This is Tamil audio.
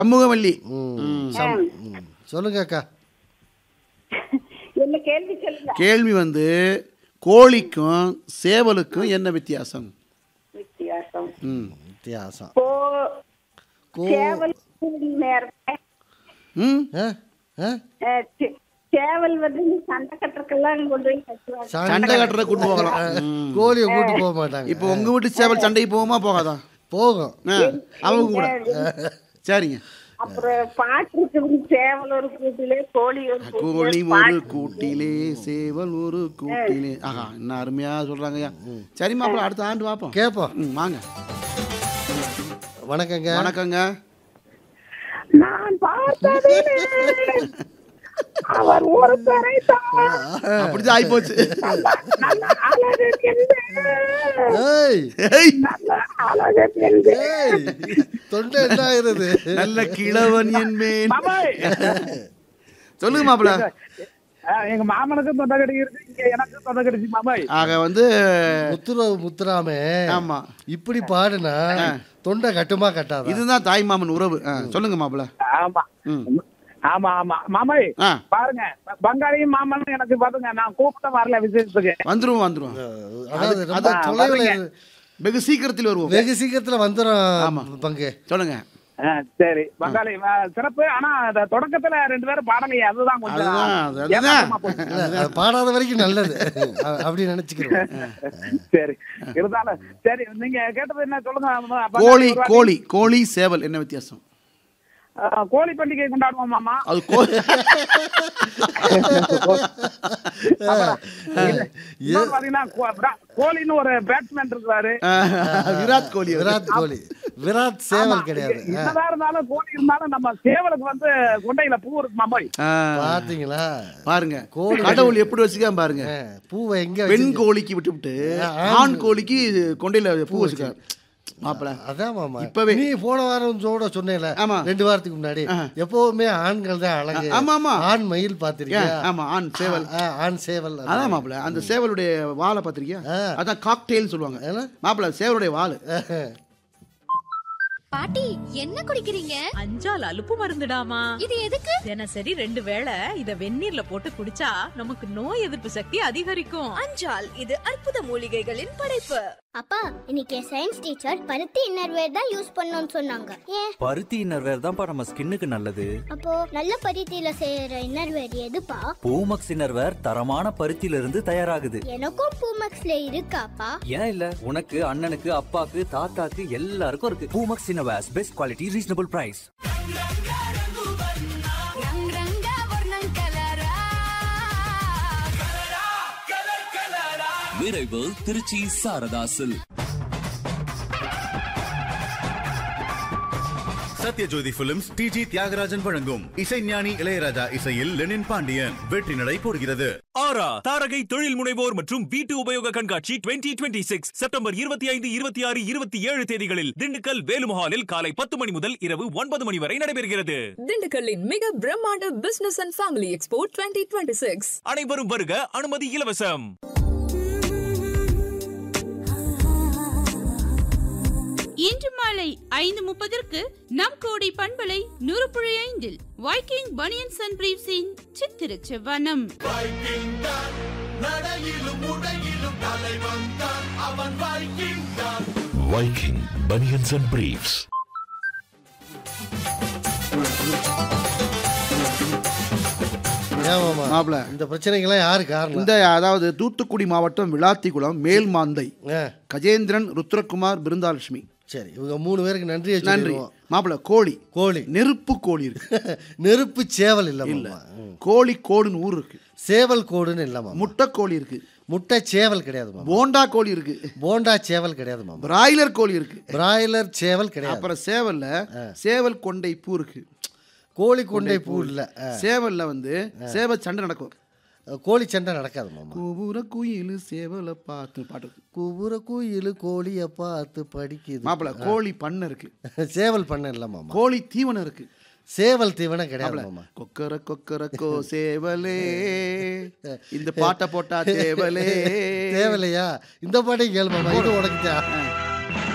சமூகவல்லி ம். ம், சம்- ம். சொல்லுங்க அக்கா என்ன கேள்வி சொல்லுங்க கேள்வி வந்து கோழிக்கும் சேவலுக்கும் என்ன வித்தியாசம் வித்தியாசம் ம் வித்தியாசம் கோ கோ சேவல் கூடி நேரம் ம் ஆ? ஆ? அஹ், சே- சேவல் வந்து இந்த சண்டை கட்டுறதுக்கெல்லாம் கொண்டு போய் கட்டுவாங்க சண்டை கட்டுற கூட்டு போகலாம் ம். கோழியை கூட்டு போக மாட்டாங்க இப்போ உங்க வீட்டு சேவல் சண்டைக்கு போகுமா போகாதா போகும் ஆ, அவங்க கூட சரிங்க அப்புறம் பாட்டு இருக்குது சேவல் ஒரு கூட்டிலே கோழி ஒரு கோழி கூட்டிலே ஒரு கூட்டிலே சேவல் ஒரு கூட்டிலே ஆஹா என்ன அருமையா சொல்றாங்கய்யா சரி மாப்பிள்ள அடுத்த ஆண்டு பார்ப்போம் கேட்போம் ம், வாங்க வணக்கங்க வணக்கங்க நான் பார்த்தது அவர் ஒருத்தரை தான் அப்படிதான் ஆயிப்போச்சு நல்ல அழகு கெண்டு ஏய் ஏய், நல்ல அழகு கெண்டு ஏய் தொண்டை என்ன ஆயிருது நல்ல கிழவன் என்பேன் மாமாய் சொல்லுங்க மாப்பிள்ள அஹ் எங்க மாமனுக்கும் தொண்டை கட்டி இருக்கு இங்க எனக்கும் தொண்டை கடிச்சு மாமாய் ஆக வந்து முத்துரவு முத்துராமே ஆமா இப்படி பாடுனா தொண்டை கட்டுமா கட்டாதா இதுதான் தாய் மாமன் உறவு ஆ, சொல்லுங்க மாப்பிள்ள ஆமா ம் ஆமா ஆமா மாமாய் ஆ பாருங்க பங்காளியும் மாமனும் எனக்கு பாத்துங்க நான் கூப்பிட்ட வரல விசேஷத்துக்கு வந்துருவோம் வந்துருவோம் அதாவது ரொம்ப அது- தொலைவில் பாருங்க. இரு- வெகு சீக்கிரத்தில் வருவோம் வெகு சீக்கிரத்துல ஆமா. வந்துடும் பங்கு சொல்லுங்க ஆ, சரி பங்காளி அஹ், சிறப்பு ஆனா அந்த தொடக்கத்துல ரெண்டு பேரும் பாடலையே அதுதான் கொஞ்சம் அதுதான், அது- அதுதான். ஏமாற்றமா போச்சு. இல்ல, அது பாடாத வரைக்கும் நல்லது அ- அப்படி நினைச்சுக்கிறோம் சரி இருந்தாலும் சரி நீங்க கேட்டது என்ன சொல்லுங்க பங்காளி கோழி ஒரு வாட்டி. கோழி கோழி சேவல் என்ன வித்தியாசம் அஹ், கோழி பண்டிகை கொண்டாடுவோம் மாமா அது கோ இன்னொன்னு பாத்தீங்கன்னா கோ- விரா- கோலின்னு ஒரு பேட்ஸ்மேன் இருக்காரு விராட் கோலி அவரு. விராட் கோலி விராட் சேவல் கிடையாது ஆ, என்னதான் இருந்தாலும் கோழி இருந்தாலும் நம்ம சேவலுக்கு வந்து கொண்டையில பூ இருக்கு மாமாய் ஆ, பாத்தீங்களா பாருங்க கோழி. கடவுள் எப்படி வச்சுக்காம பாருங்க ஆ, பூவை எங்க பெண் வச்சு கோழிக்கு விட்டுவிட்டு ஆண் கோழிக்கு கொண்டையில பூ வச்சுக்க மாப்பிள அதான் மாமா இப்பவே. நீ போன வாரம் சோட சொன்னேல ஆமா. ரெண்டு வாரத்துக்கு முன்னாடி எப்பவுமே ஆண்கள் தான் அழகு ஆமா, ஆமா. ஆண் மயில் பாத்திருக்கியா ஆமா ஆண் சேவல் ஆ, ஆண் சேவல் அதான் மாப்பிள அந்த சேவலுடைய வாலை பாத்திருக்கியா ஆ. அதான் காக்டெயில் சொல்லுவாங்க ஏன்னா? மாப்பிள சேவலுடைய வால் பாட்டி என்ன குடிக்கிறீங்க அஞ்சால் அலுப்பு மருந்துடாமா இது எதுக்கு தினசரி ரெண்டு வேளை இத வெந்நீர்ல போட்டு குடிச்சா நமக்கு நோய் எதிர்ப்பு சக்தி அதிகரிக்கும் அஞ்சால் இது அற்புத மூலிகைகளின் படைப்பு அப்பா இன்னைக்கு சயின்ஸ் டீச்சர் பருத்தி இன்னர்வேர் தான் யூஸ் பண்ணணும்னு சொன்னாங்க ஏன் பருத்தி இன்னர்வேர் தான்ப்பா நம்ம ஸ்கின்னுக்கு நல்லது அப்போ நல்ல பருத்தியில செய்யற இன்னர்வேர் எதுப்பா பூமக்ஸ் இன்னர்வேர் தரமான பருத்தியில இருந்து தயாராகுது எனக்கும் பூமக்ஸ்ல இருக்காப்பா ஏன் இல்ல உனக்கு அண்ணனுக்கு அப்பாக்கு தாத்தாக்கு எல்லாருக்கும் இருக்கு Poomex innerwears best quality reasonable price விரைவு திருச்சி சாரதாசில் சத்யஜோதி பிலிம்ஸ் டிஜி தியாகராஜன் வழங்கும் இசைஞானி இளையராஜா இசையில் லெனின் பாண்டியன் வெற்றி நடை போடுகிறது ஆரா தாரகை தொழில் முனைவோர் மற்றும் வீட்டு உபயோக கண்காட்சி 2026 சிக்ஸ் செப்டம்பர் இருபத்தி ஐந்து இருபத்தி ஆறு இருபத்தி ஏழு தேதிகளில் திண்டுக்கல் வேலுமஹாலில் காலை பத்து மணி முதல் இரவு ஒன்பது மணி வரை நடைபெறுகிறது திண்டுக்கல்லின் மிக பிரம்மாண்ட business and family expo twenty twenty six அனைவரும் வருக அனுமதி இலவசம் இன்று மாலை ஐந்து முப்பதற்கு நம் கோடி பண்பலை நூறு புள்ளி ஐந்தில் வைக்கிங் பனியன்ஸ் அண்ட் பிரீவ்ஸின் சித்திர செவ்வனம் வைக்கிங் பனியன்ஸ் அண்ட் பிரீஃப்ஸ் ஏன் மாமா மாப்பிள இந்த பிரச்சனைக்கெல்லாம் யாரு காரணம் இந்த அதாவது தூத்துக்குடி மாவட்டம் விளாத்திக்குளம் மேல்மாந்தை ஆ, கஜேந்திரன் ருத்ரகுமார் பிருந்தாலட்சுமி சரி இவங்க மூணு பேருக்கு நன்றியை நன்றி சொல்லிடுவோம் மாப்பிள கோழி கோழி நெருப்பு கோழி இருக்கு நெருப்பு சேவல் இல்ல இல்ல மாமா ம். கோழி கோடுன்னு ஊர் இருக்கு சேவல் கோடுன்னு இல்ல மாமா முட்டை கோழி இருக்கு முட்டை சேவல் கிடையாது மாமா போண்டா கோழி இருக்கு போண்டா சேவல் கிடையாது மாமா பிராய்லர் கோழி இருக்கு பிராய்லர் சேவல் கிடையாது அப்புறம் சேவல்ல சேவல் கொண்டை பூ இருக்கு கோழி கொண்டை பூ இல்ல ஆ. சேவல்ல வந்து சேவ சண்டை நடக்கும் கோழி சண்டை நடக்காது மாமா கூவுற குயில் சேவலை பார்த்து பாட்டு இருக்கு. குபுர குயில் கோழிய பார்த்து படிக்குது மாப்பிள கோழி பண்ணை இருக்கு சேவல் பண்ண இல்ல மாமா கோழி தீவனம் இருக்கு சேவல் தீவனம் கிடையாது மாமா கொக்கர கொக்கர கோ சேவலே இந்த பாட்டை போட்டா தேவலே தேவையில்லையா இந்த பாட்டையும் கேளு மாமா இது உனக்கு தே-